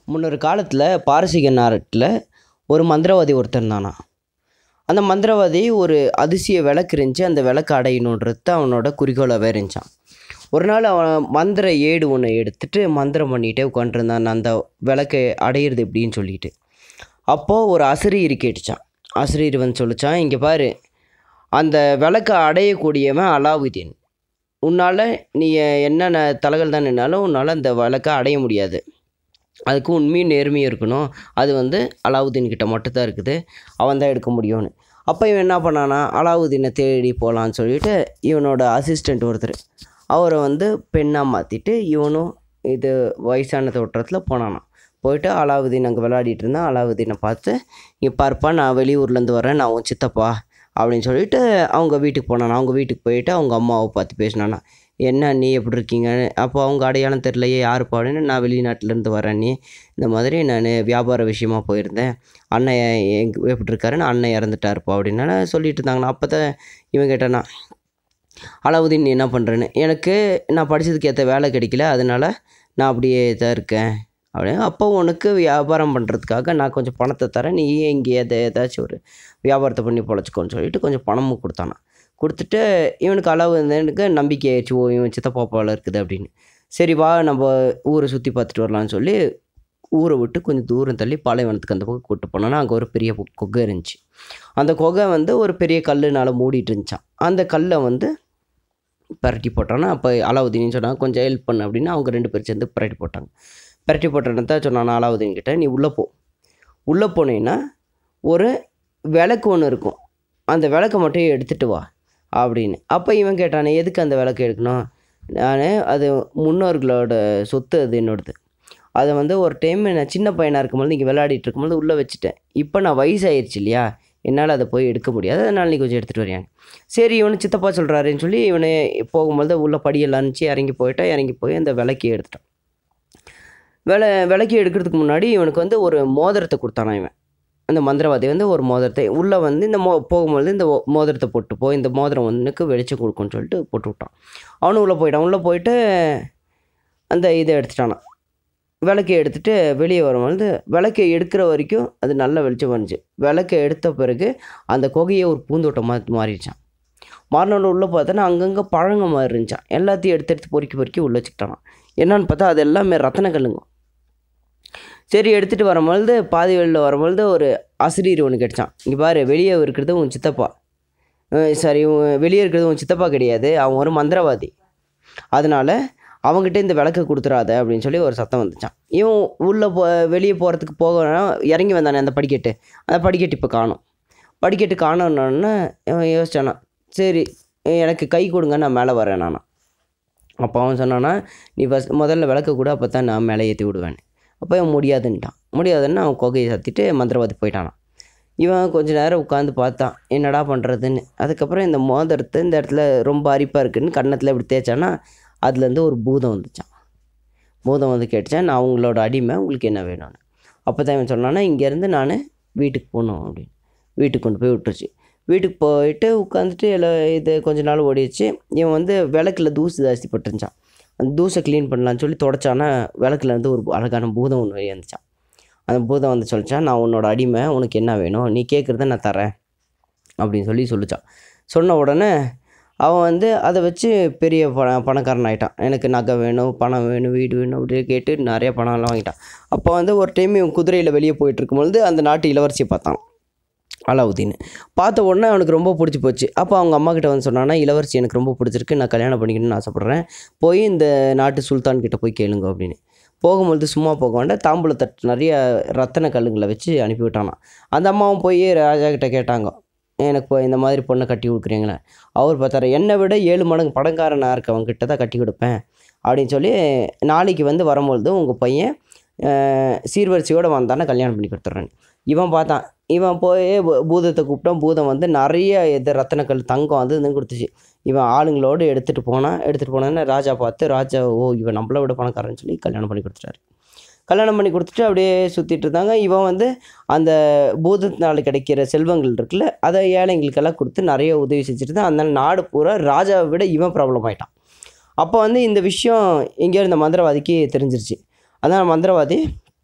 முன்னொரு காலத்தில் பாரசீக நாட்டில் ஒரு மந்திரவாதி ஒருத்தன் இருந்தானா அந்த மந்திரவாதி ஒரு அதிசய விளக்கு இருந்துச்சு அந்த விளக்கு அடையணுன்றது அவனோட குறிக்கோளாகவே இருந்துச்சான் ஒரு நாள் அவன் மந்திர ஏடு ஒன்று எடுத்துட்டு மந்திரம் பண்ணிகிட்டே உட்காந்துருந்தான் அந்த விளக்கை அடையிறது எப்படின்னு சொல்லிட்டு அப்போது ஒரு அசிரியர் கேட்டுச்சான் அசிரியர் வந்து சொல்லிச்சான் இங்கே பாரு அந்த விளக்கை அடையக்கூடியவன் அலாவுதீன் உன்னால் நீ என்னென்ன தலைகள் தான் நின்னாலும் உன்னால் அந்த விளக்கை அடைய முடியாது அதுக்கு உண்மையும் நேர்மையும் இருக்கணும் அது வந்து அலாவுதீன் கிட்ட மட்டும்தான் இருக்குது அவன் தான் எடுக்க முடியும்னு அப்போ இவன் என்ன பண்ணானா அலாவுதீனை தேடி போகலான்னு சொல்லிட்டு இவனோட அசிஸ்டண்ட் ஒருத்தர் அவரை வந்து பெண்ணாக மாற்றிட்டு இவனும் இது வயசான தோற்றத்தில் போனானாம் போயிட்டு அலாவுதீன் அங்கே விளையாடிட்டு இருந்தான் அலாவுதீனை பார்த்து இங்கே பார்ப்பா நான் வெளியூர்லேருந்து வரேன் நான் உன் சித்தப்பா அப்படின்னு சொல்லிட்டு அவங்க வீட்டுக்கு போனானா அவங்க வீட்டுக்கு போயிட்டு அவங்க அம்மாவை பார்த்து பேசினானா என்ன நீ எப்படி இருக்கீங்க அப்போ அவங்க அடையாளம் தெரிலையே யாருப்பா அப்படின்னு நான் வெளிநாட்டிலேருந்து வரேன் நீ இந்த மாதிரி நான் வியாபார விஷயமா போயிருந்தேன் அண்ணன் எங்க எப்படி இருக்காருன்னு அண்ணன் இறந்துட்டாருப்பா அப்படின்னு சொல்லிட்டு இருந்தாங்கண்ணா அப்போ தான் இவன் கேட்டானா அலாவுதீன் நீ என்ன பண்ணுறேன்னு எனக்கு நான் படித்ததுக்கு ஏற்ற வேலை கிடைக்கல அதனால நான் அப்படியே தான் இருக்கேன் அப்படின்னு அப்போ உனக்கு வியாபாரம் பண்ணுறதுக்காக நான் கொஞ்சம் பணத்தை தரேன் நீ இங்கே எதை ஏதாச்சும் ஒரு வியாபாரத்தை பண்ணி பொழைச்சிக்கோன்னு சொல்லிட்டு கொஞ்சம் பணமும் கொடுத்தானா கொடுத்துட்டு இவனுக்கு அளவு எனக்கு நம்பிக்கை ஆயிடுச்சு ஓ இவன் சித்தப்பா போல இருக்குது அப்படின்னு சரி வா நம்ம ஊரை சுற்றி பார்த்துட்டு வரலான்னு சொல்லி ஊரை விட்டு கொஞ்சம் தூரம் தள்ளி பாலைவனத்துக்கு அந்த பக்கம் கூப்பிட்டு போனோன்னா அங்கே ஒரு பெரிய பொ- குகை இருந்துச்சு அந்த குகை வந்து ஒரு பெரிய கல்லுனால மூடிட்டு இருந்துச்சான் அந்த கல்லை வந்து பிரட்டி போட்டானா அப்போ அலாவுதீன் சொன்னாங்க கொஞ்சம் ஹெல்ப் பண்ணு அப்படின்னு அவங்க ரெண்டு பேரும் சேர்ந்து பிரட்டி போட்டாங்க பிரட்டி போட்டோன்னு தான் சொன்னான் அலாவுதீன் கிட்ட நீ உள்ளே போ உள்ளே போனீங்கன்னா ஒரு விளக்கு ஒன்று இருக்கும் அந்த விளக்கை மட்டும் எடுத்துகிட்டு வா அப்படின்னு அப்போ இவன் கேட்டானே எதுக்கு அந்த விளக்கு எடுக்கணும் நான் அது முன்னோர்களோட சொத்து அது என்னோடது அதை வந்து ஒரு டைம் நான் சின்ன பையனாக இருக்கும்போது இங்கே விளையாடிட்டு இருக்கும்போது உள்ளே வச்சுட்டேன் இப்போ நான் வயசாயிருச்சு இல்லையா என்னால் அதை போய் எடுக்க முடியாது அதனால் நீ கொஞ்சம் எடுத்துகிட்டு வரியாங்க சரி இவனு சித்தப்பா சொல்கிறாருன்னு சொல்லி இவனை போகும்போது உள்ள படியெல்லாம் இருந்துச்சு இறங்கி போயிட்டா இறங்கி போய் அந்த விளக்கி எடுத்துட்டான் விலை விளக்கி எடுக்கிறதுக்கு முன்னாடி இவனுக்கு வந்து ஒரு மோதிரத்தை கொடுத்தானா இவன் அந்த மந்திரவாதி வந்து ஒரு மோதிரத்தை உள்ளே வந்து இந்த மோ போகும்போது இந்த ஓ- மோதிரத்தை போட்டு போ இந்த மோதிரம் ஒன்றுக்கு வெளிச்சம் கொடுக்கும்னு சொல்லிட்டு போட்டு விட்டான் அவனும் உள்ளே போயிட்டான் உள்ளே போயிட்டு அந்த இதை எடுத்துட்டானான் விளக்கை எடுத்துட்டு வெளியே வரும்பொழுது விளக்கை எடுக்கிற வரைக்கும் அது நல்ல வெளிச்சம் வந்துச்சு விளக்கை எடுத்த பிறகு அந்த குகையை ஒரு பூந்தோட்டமாக மாறிடுச்சான் மாறினோட உள்ளே பார்த்தோன்னா அங்கங்கே பழங்க மாதிரி இருந்துச்சான் எல்லாத்தையும் எடுத்து எடுத்து பொறுக்கி பொறுக்கி உள்ளே வச்சுக்கிட்டானான் என்னன்னு பார்த்தா அது எல்லாமே ரத்தன கல்லுங்க சரி எடுத்துகிட்டு வரும்பொழுது பாதி வெளியில் வரும்பொழுது ஒரு ஆசிரியர் ஒன்று கிடைச்சான் இங்கே பாரு வெளியே இருக்கிறது உன் சித்தப்பா அஹ் சரி உன் வெளியே இருக்கிறது உன் சித்தப்பா கிடையாது அவன் ஒரு மந்திரவாதி அதனால் அவங்ககிட்ட இந்த விளக்கை கொடுத்துறாத அப்படின்னு சொல்லி ஒரு சத்தம் வந்துச்சான் இவன் உள்ளே போ வெளியே போகிறதுக்கு போக இறங்கி வந்தானே அந்த படிக்கட்டு அந்த படிக்கட்டு இப்போ காணும் படிக்கட்டு காணோன்னொன்னே இவன் யோசிச்சானா சரி எனக்கு கை கொடுங்க நான் மேலே வரேன் நானா அப்போ அவன் சொன்னானா நீ ஃபஸ்ட் முதல்ல விளக்க கூட அப்போ தான் நான் மேலே ஏற்றி விடுவேன் அப்போ இவன் முடியாதுன்ட்டான் முடியாதுன்னு அவன் கொகையை சத்திட்டு மந்திரவாதி போயிட்டானான் இவன் கொஞ்ச நேரம் உட்காந்து பார்த்தான் என்னடா பண்ணுறதுன்னு அதுக்கப்புறம் இந்த மோதிரத்தை இந்த இடத்துல ரொம்ப அரிப்பாக இருக்குன்னு கன்னத்தில் இப்படி தேய்ச்சானா அதுலேருந்து ஒரு பூதம் வந்துச்சான் பூதம் வந்து கேட்டுச்சான் நான் உங்களோட அடிமை உங்களுக்கு என்ன வேணும்னு அப்போ தான் இவன் சொன்னானா இங்கேருந்து நான் வீட்டுக்கு போகணும் அப்படின்னு வீட்டுக்கு கொண்டு போய் விட்டுருச்சு வீட்டுக்கு போயிட்டு உட்காந்துட்டு எல்லாம் இது கொஞ்ச நாள் ஓடிடுச்சு இவன் வந்து விளக்குல தூசு ஜாஸ்தி பட்டுருந்துச்சான் அந்த தூசை க்ளீன் பண்ணலான்னு சொல்லி தொடச்சானா விளக்குல இருந்து ஒரு அழகான பூதம் ஒன்று வெளியே வந்துச்சான் அந்த பூதம் வந்து சொல்லிச்சான் நான் உன்னோட அடிமை உனக்கு என்ன வேணும் நீ கேட்குறத நான் தரேன் அப்படின்னு சொல்லி சொல்லிச்சான் சொன்ன உடனே அவன் வந்து அதை வச்சு பெரிய பண பணக்காரன் ஆகிட்டான் எனக்கு நகை வேணும் பணம் வேணும் வீடு வேணும் அப்படின்னு கேட்டு நிறைய பணம்லாம் வாங்கிட்டான் அப்போ வந்து ஒரு டைம் இவன் குதிரையில் வெளியே போயிட்டு இருக்கும்பொழுது அந்த நாட்டு இளவரசியை பார்த்தான் அலாவுதீன் பார்த்த உடனே அவனுக்கு ரொம்ப பிடிச்சி போச்சு அப்போ அவங்க அம்மா கிட்ட வந்து சொன்னான்னா இளவரசி எனக்கு ரொம்ப பிடிச்சிருக்கு நான் கல்யாணம் பண்ணிக்கணும்னு ஆசைப்பட்றேன் போய் இந்த நாட்டு சுல்தான் கிட்ட போய் கேளுங்க அப்படின்னு போகும்பொழுது சும்மா போக வேண்டாம் தாம்பூல தட்டு நிறைய ரத்தன கல்லுங்களை வச்சு அனுப்பி விட்டானாம் அந்த அம்மாவும் போய் ராஜா கிட்ட கேட்டாங்க எனக்கு இப்போ இந்த மாதிரி பொண்ணை கட்டி கொடுக்குறீங்களே அவர் பார்த்தாரு என்னை விட ஏழு மடங்கு பணக்காரனாக இருக்கவங்க கிட்ட தான் கட்டி கொடுப்பேன் அப்படின்னு சொல்லி நாளைக்கு வந்து வரும்பொழுது உங்கள் பையன் அஹ், சீர்வரிசையோடு வந்தானே கல்யாணம் பண்ணி கொடுத்துட்றேன் இவன் பார்த்தான் இவன் போய் பூ- பூதத்தை கூப்பிட்டான் பூதம் வந்து நிறைய இது ரத்தனக்கல் தங்கம் அது இதுன்னு கொடுத்துச்சு இவன் ஆளுங்களோடு எடுத்துகிட்டு போனான் எடுத்துகிட்டு போனோன்னே ராஜா பார்த்து ராஜா ஓ இவன் நம்மளை விட பணக்காரன்னு சொல்லி கல்யாணம் பண்ணி கொடுத்துட்டாரு கல்யாணம் பண்ணி கொடுத்துட்டு அப்படியே சுற்றிட்டு இருந்தாங்க இவன் வந்து அந்த பூதத்தினால கிடைக்கிற செல்வங்கள் இருக்குல்ல அதை ஏழைங்களுக்கெல்லாம் கொடுத்து நிறைய உதவி செஞ்சுட்டு தான் அந்த நாடு பூரா ராஜாவை விட இவன் ப்ராப்ளம் ஆயிட்டான் அப்போ வந்து இந்த விஷயம் எங்கேயோ இந்த மந்திரவாதிக்கு தெரிஞ்சிருச்சு அதான் மந்திரவாதி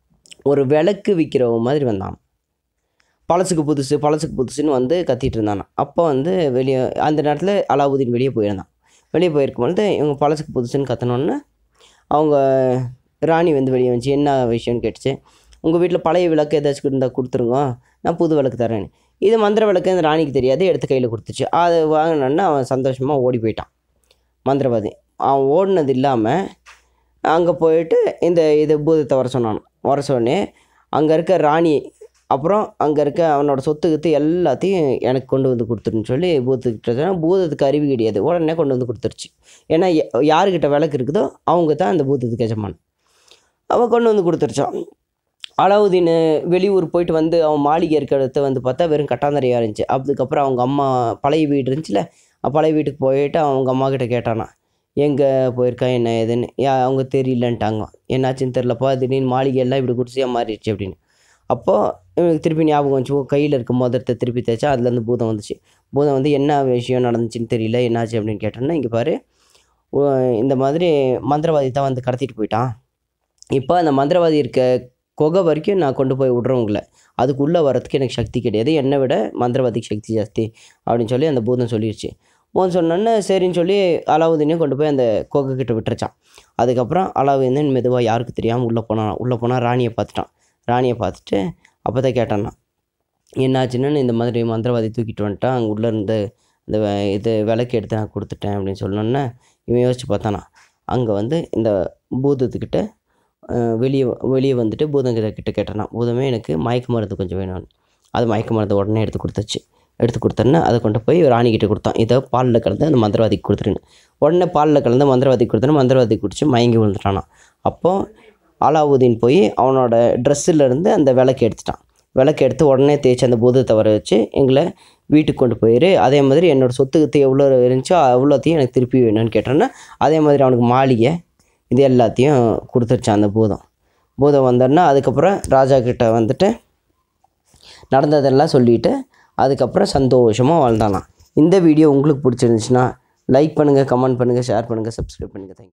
ஒரு விளக்கு விற்கிறவ மாதிரி வந்தான் பழசுக்கு புதுசு பழசுக்கு புதுசுன்னு வந்து கத்திட்டு இருந்தானா அப்போ வந்து வெளியே அந்த நேரத்தில் அலாவுதீன் வெளியே போயிருந்தான் வெளியே போயிருக்கும் பொழுது இவங்க பழசுக்கு புதுசுன்னு கத்தினோன்னே அவங்க ராணி வந்து வெளியே வந்துச்சு என்ன விஷயம்னு கேட்டுச்சு உங்கள் வீட்டில் பழைய விளக்கு ஏதாச்சும் இருந்தால் கொடுத்துருங்க நான் புது விளக்கு தரேன்னு இது மந்திர விளக்கு அந்த ராணிக்கு தெரியாது எடுத்து கையில் கொடுத்துச்சு அது வாங்கினோன்னா அவன் சந்தோஷமாக ஓடி போயிட்டான் மந்திரவாதி அவன் ஓடினது இல்லாமல் அங்கே போயிட்டு இந்த இது பூதத்தை வர சொன்னான் வர சொன்னே அங்கே இருக்க ராணி அப்புறம் அங்கே இருக்க அவனோட சொத்து கித்து எல்லாத்தையும் எனக்கு கொண்டு வந்து கொடுத்துருன்னு சொல்லி பூதத்துக்கிட்ட சொன்னா பூதத்துக்கு அறிவு கிடையாது உடனே கொண்டு வந்து கொடுத்துருச்சு ஏன்னா யா- யாருக்கிட்ட விளக்கு இருக்குதோ அவங்க தான் அந்த பூதத்துக்கு எஜமான் அவன் கொண்டு வந்து கொடுத்துருச்சான் அலாவுதீன் வெளியூர் போயிட்டு வந்து அவன் மாளிகை இருக்கிற இடத்த வந்து பார்த்தா வெறும் கட்டாந்தரையாக இருந்துச்சு அதுக்கப்புறம் அவங்க அம்மா பழைய வீடு இருந்துச்சுல அஹ் பழைய வீட்டுக்கு போயிட்டு அவங்க அம்மா கிட்ட கேட்டானா எங்கே போயிருக்கா என்ன ஏதுன்னு யா அவங்க தெரியலன்ட்டாங்க என்னாச்சுன்னு தெரிலப்பா திடீர்னு மாளிகை எல்லாம் இப்படி குடிசையாக மாறிடுச்சு அப்படின்னு அப்போது இவனுக்கு திருப்பி ஞாபகம் வந்துச்சு ஓ கையில் இருக்க மோதிரத்தை திருப்பி தேய்ச்சா அதுலேருந்து பூதம் வந்துச்சு பூதம் வந்து என்ன விஷயம் நடந்துச்சுன்னு தெரியல என்னாச்சு அப்படின்னு கேட்டோன்னா இங்கே பாரு ஓ, இந்த மாதிரி மந்திரவாதி தான் வந்து கடத்திட்டு போயிட்டான் இப்போ அந்த மந்திரவாதி இருக்க குகை வரைக்கும் நான் கொண்டு போய் விட்றேன் உங்களை அதுக்குள்ளே வரதுக்கு எனக்கு சக்தி கிடையாது என்னை விட மந்திரவாதிக்கு சக்தி ஜாஸ்தி அப்படின்னு சொல்லி அந்த பூதம் சொல்லிடுச்சு பூதம் சொன்னோன்னே சரின்னு சொல்லி அலாவுதீனையும் கொண்டு போய் அந்த குகை கிட்ட விட்டுருச்சான் அதுக்கப்புறம் அலாவுதீன் மெதுவாக யாருக்கு தெரியாமல் உள்ளே போனான் உள்ளே போனால் ராணியை பார்த்துட்டான் ராணியை பார்த்துட்டு அப்போ தான் கேட்டானா என்னாச்சுன்னு இந்த மாதிரி மந்திரவாதி தூக்கிட்டு வந்துட்டான் அங்கே உள்ளே இருந்து இந்த வ- இது விளக்கு எடுத்து நான் கொடுத்துட்டேன் அப்படின்னு சொன்னோன்னே இவன் யோசிச்சு பார்த்தானா அங்கே வந்து இந்த பூதத்துக்கிட்ட அஹ், வெளியே வெளியே வந்துட்டு பூதங்கிட்ட கிட்ட கேட்டானா பூதமே எனக்கு மயக்க மருந்து கொஞ்சம் வேணும்னு அது மயக்க மருந்து உடனே எடுத்து கொடுத்துச்சு எடுத்து கொடுத்தோன்னே அதை கொண்டு போய் ராணிக்கிட்ட கொடுத்தான் இதை பாலில் கலந்து அந்த மந்திரவாதிக்கு கொடுத்துருன்னு உடனே பாலில் கலந்து மந்திரவாதிக்கு கொடுத்தோன்னே மந்திரவாதி குடிச்சு மயங்கி விழுந்துட்டானா அப்போது அலாவுதீன் போய் அவனோட ட்ரெஸ்ஸில் இருந்து அந்த விளக்கு எடுத்துட்டான் விளக்கு எடுத்து உடனே தேய்ச்சி அந்த பூதத்தை வர வச்சு எங்களை வீட்டுக்கு கொண்டு போயிரு அதே மாதிரி என்னோடய சொத்துக்கு எவ்வளோ இருந்துச்சோ அவ்வளோத்தையும் எனக்கு திருப்பி வேணும்னு கேட்டோன்னா அதே மாதிரி அவனுக்கு மாளிகை இது எல்லாத்தையும் கொடுத்துருச்சான் அந்த பூதம் பூதம் வந்தோன்னா அதுக்கப்புறம் ராஜா கிட்ட வந்துட்டு நடந்ததெல்லாம் சொல்லிட்டு அதுக்கப்புறம் சந்தோஷமாக வாழ்ந்தானாம் இந்த வீடியோ உங்களுக்கு பிடிச்சிருந்துச்சுன்னா லைக் பண்ணுங்கள் கமெண்ட் பண்ணுங்கள் ஷேர் பண்ணுங்கள் சப்ஸ்கிரைப் பண்ணுங்கள் தேங்க்யூ